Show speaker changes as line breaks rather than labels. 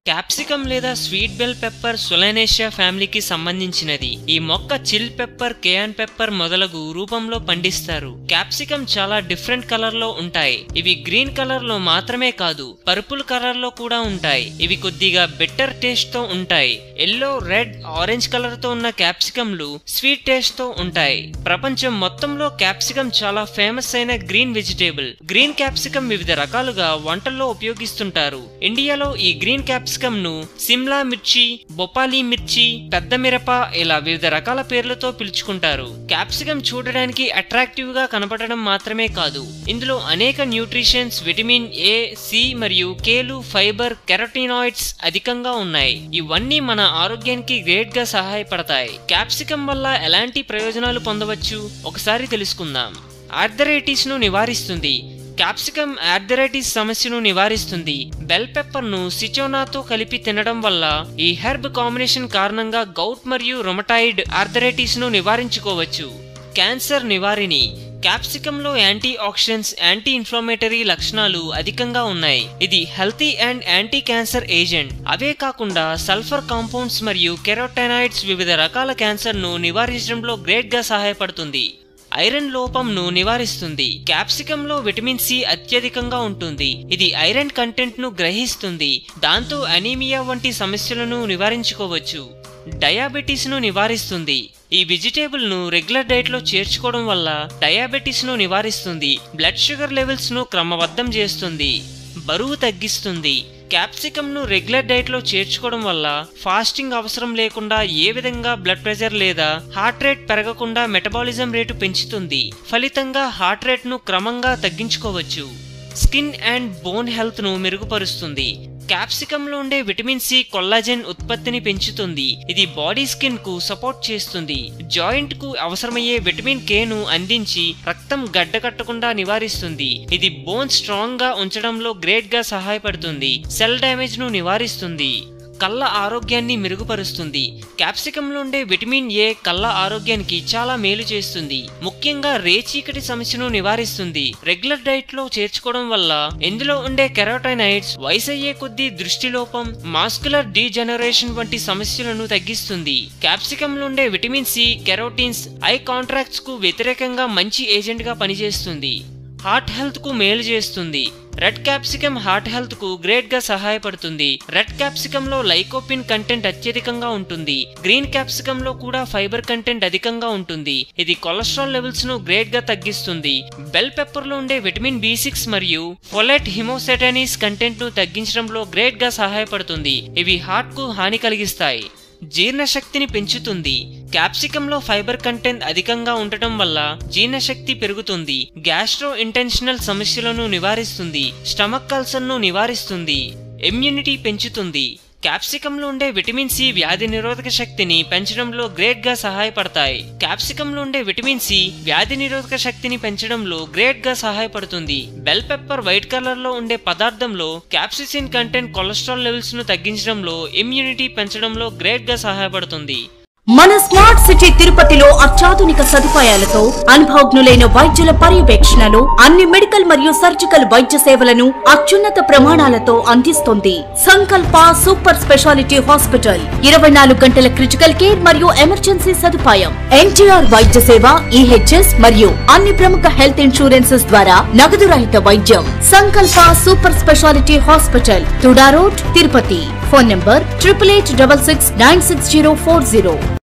capsicum లేదా sweet bell pepper సొలనేషియా ఫ్యామిలీకి సంబంధించినది ఈ మొక్క చిల్ పెప్పర్ కేయాన్ పెప్పర్ మొదలగు రూపంలో పండిస్తారు క్యాప్సికమ్ చాలా డిఫరెంట్ కలర్ లో ఉంటాయి ఇవి గ్రీన్ కలర్ లో మాత్రమే కాదు పర్పుల్ కలర్ లో కూడా ఉంటాయి ఇవి కొద్దిగా బెటర్ టేస్ట్ తో ఉంటాయి ఎల్లో రెడ్ ఆరెంజ్ కలర్ తో ఉన్న క్యాప్సికమ్లు స్వీట్ టేస్ట్ తో ఉంటాయి ప్రపంచం మొత్తంలో క్యాప్సికమ్ చాలా ఫేమస్ అయిన గ్రీన్ వెజిటేబుల్ గ్రీన్ క్యాప్సికమ్ వివిధ రకాలుగా వంటల్లో ఉపయోగిస్తుంటారు ఇండియాలో ఈ గ్రీన్ క్యాప్సికమ్ ను సిమ్లా మిర్చి బొపాలి మిర్చి పెద్ద మిరప ఇలా వివిధ రకాల పేర్లతో పిలుచుకుంటారు క్యాప్సికమ్ చూడడానికి అట్రాక్టివ్ గా కనపడడం మాత్రమే కాదు ఇందులో అనేక న్యూట్రిషన్స్ విటమిన్ ఏ సి మరియు కేలు ఫైబర్ కెరటినాయిడ్స్ అధికంగా ఉన్నాయి ఇవన్నీ మన ఆరోగ్యానికి గ్రేట్ గా సహాయపడతాయి క్యాప్సికమ్ వల్ల ఎలాంటి ప్రయోజనాలు పొందవచ్చు ఒకసారి తెలుసుకుందాం ఆర్థరైటిస్ ను నివారిస్తుంది క్యాప్సికమ్ ఆర్థరైటిస్ సమస్యను నివారిస్తుంది బెల్ పెప్పర్ ను సిచోనాతో కలిపి తినడం వల్ల ఈ హెర్బ్ కాంబినేషన్ కారణంగా గౌట్ మరియు రొమటాయిడ్ ఆర్థరైటిస్ ను నివారించుకోవచ్చు క్యాన్సర్ నివారిణి క్యాప్సికమ్ లో యాంటీ ఆక్సిడెంట్స్ యాంటీ ఇన్ఫ్లమేటరీ లక్షణాలు అధికంగా ఉన్నాయి ఇది healthy and anti cancer agent అవే కాకుండా సల్ఫర్ కాంపౌండ్స్ మరియు కెరోటెనాయిడ్స్ వివిధ రకాల క్యాన్సర్ ను నివారించడంలో గ్రేట్ గా సహాయపడుతుంది ఐరన్ లోపంను నివారిస్తుంది క్యాప్సికమ్ లో విటమిన్ సి అత్యధికంగా ఉంటుంది ఇది ఐరన్ కంటెంట్ ను గ్రహిస్తుంది దాంతో అనీమియా వంటి సమస్యలను నివారించుకోవచ్చు డయాబెటీస్ ను నివారిస్తుంది ఈ వెజిటేబుల్ ను రెగ్యులర్ డైట్ లో చేర్చుకోవడం వల్ల డయాబెటీస్ ను నివారిస్తుంది బ్లడ్ షుగర్ లెవెల్స్ ను క్రమబద్ధం చేస్తుంది బరువు తగ్గిస్తుంది క్యాప్సికమ్ ను రెగ్యులర్ డైట్ లో చేర్చుకోవడం వల్ల ఫాస్టింగ్ అవసరం లేకుండా ఏ విధంగా బ్లడ్ ప్రెషర్ లేదా హార్ట్ రేట్ పెరగకుండా మెటబాలిజం రేటు పెంచుతుంది ఫలితంగా హార్ట్ రేట్ ను క్రమంగా తగ్గించుకోవచ్చు స్కిన్ అండ్ బోన్ హెల్త్ ను మెరుగుపరుస్తుంది క్యాప్సికమ్ లో ఉండే విటమిన్ సి కొల్లాజెన్ ఉత్పత్తిని పెంచుతుంది ఇది బాడీ స్కిన్ కు సపోర్ట్ చేస్తుంది జాయింట్ కు అవసరమయ్యే విటమిన్ కే ను అందించి రక్తం గడ్డకట్టకుండా నివారిస్తుంది ఇది బోన్ స్ట్రాంగ్ గా ఉంచడంలో గ్రేట్ గా సహాయపడుతుంది సెల్ డ్యామేజ్ ను నివారిస్తుంది కళ్ళ ఆరోగ్యాన్ని మెరుగుపరుస్తుంది క్యాప్సికంలో ఉండే విటమిన్ ఏ కళ్ళ ఆరోగ్యానికి చాలా మేలు చేస్తుంది ముఖ్యంగా రేచీకటి సమస్యను నివారిస్తుంది రెగ్యులర్ డైట్ లో చేర్చుకోవడం వల్ల ఇందులో ఉండే కెరోటైనైడ్స్ వయసయ్యే కొద్దీ దృష్టిలోపం మాస్కులర్ డీజనరేషన్ వంటి సమస్యలను తగ్గిస్తుంది క్యాప్సికంలో ఉండే vitamin C carotenes eye cataracts కు వ్యతిరేకంగా మంచి ఏజెంట్ గా పనిచేస్తుంది హార్ట్ హెల్త్ కు మేలు చేస్తుంది రెడ్ క్యాప్సికమ్ హార్ట్ హెల్త్ కు గ్రేట్ గా సహాయపడుతుంది రెడ్ క్యాప్సికమ్ లో లైకోపిన్ కంటెంట్ అత్యధికంగా ఉంటుంది గ్రీన్ క్యాప్సికమ్ లో కూడా ఫైబర్ కంటెంట్ అధికంగా ఉంటుంది ఇది కొలెస్ట్రాల్ లెవెల్స్ ను గ్రేట్ గా తగ్గిస్తుంది బెల్ పెప్పర్ లో ఉండే విటమిన్ బి సిక్స్ మరియు ఫొలెట్ హిమోసెటానిస్ కంటెంట్ ను తగ్గించడంలో గ్రేట్ గా సహాయపడుతుంది ఇవి హార్ట్ కు హాని కలిగిస్తాయి జీర్ణశక్తిని పెంచుతుంది క్యాప్సికంలో ఫైబర్ కంటెంట్ అధికంగా ఉండటం వల్ల జీర్ణశక్తి పెరుగుతుంది గ్యాస్ట్రో ఇంటెన్షనల్ సమస్యలను నివారిస్తుంది స్టమక్ కల్సర్ను నివారిస్తుంది ఇమ్యూనిటీ పెంచుతుంది క్యాప్సికంలో ఉండే విటమిన్ సి వ్యాధి నిరోధక శక్తిని పెంచడంలో గ్రేట్ గా సహాయపడతాయి క్యాప్సికంలో ఉండే విటమిన్ సి వ్యాధి నిరోధక శక్తిని పెంచడంలో గ్రేట్ గా సహాయపడుతుంది బెల్ పెప్పర్ వైట్ కలర్ లో ఉండే పదార్థంలో క్యాప్సిసిన్ కంటెంట్ కొలెస్ట్రాల్ లెవెల్స్ ను తగ్గించడంలో ఇమ్యూనిటీ పెంచడంలో గ్రేట్ గా సహాయపడుతుంది
మన స్మార్ట్ సిటీ తిరుపతిలో అత్యాధునిక సదుపాయాలతో అనుభవజ్ఞులైన వైద్యుల పర్యవేక్షణలో అన్ని మెడికల్ మరియు సర్జికల్ వైద్య సేవలను అత్యున్నత ప్రమాణాలతో అందిస్తుంది సంకల్ప సూపర్ స్పెషాలిటీ హాస్పిటల్ ఇరవై నాలుగు గంటల క్రిటికల్ కేర్ మరియు ఎమర్జెన్సీ సదుపాయం ఎన్టీఆర్ వైద్య సేవ ఈహెచ్ఎస్ మరియు అన్ని ప్రముఖ హెల్త్ ఇన్సూరెన్సెస్ ద్వారా నగదు రహిత వైద్యం Sankalp super speciality hospital TUDA road Tirupati phone number triple eight double six nine six zero four zero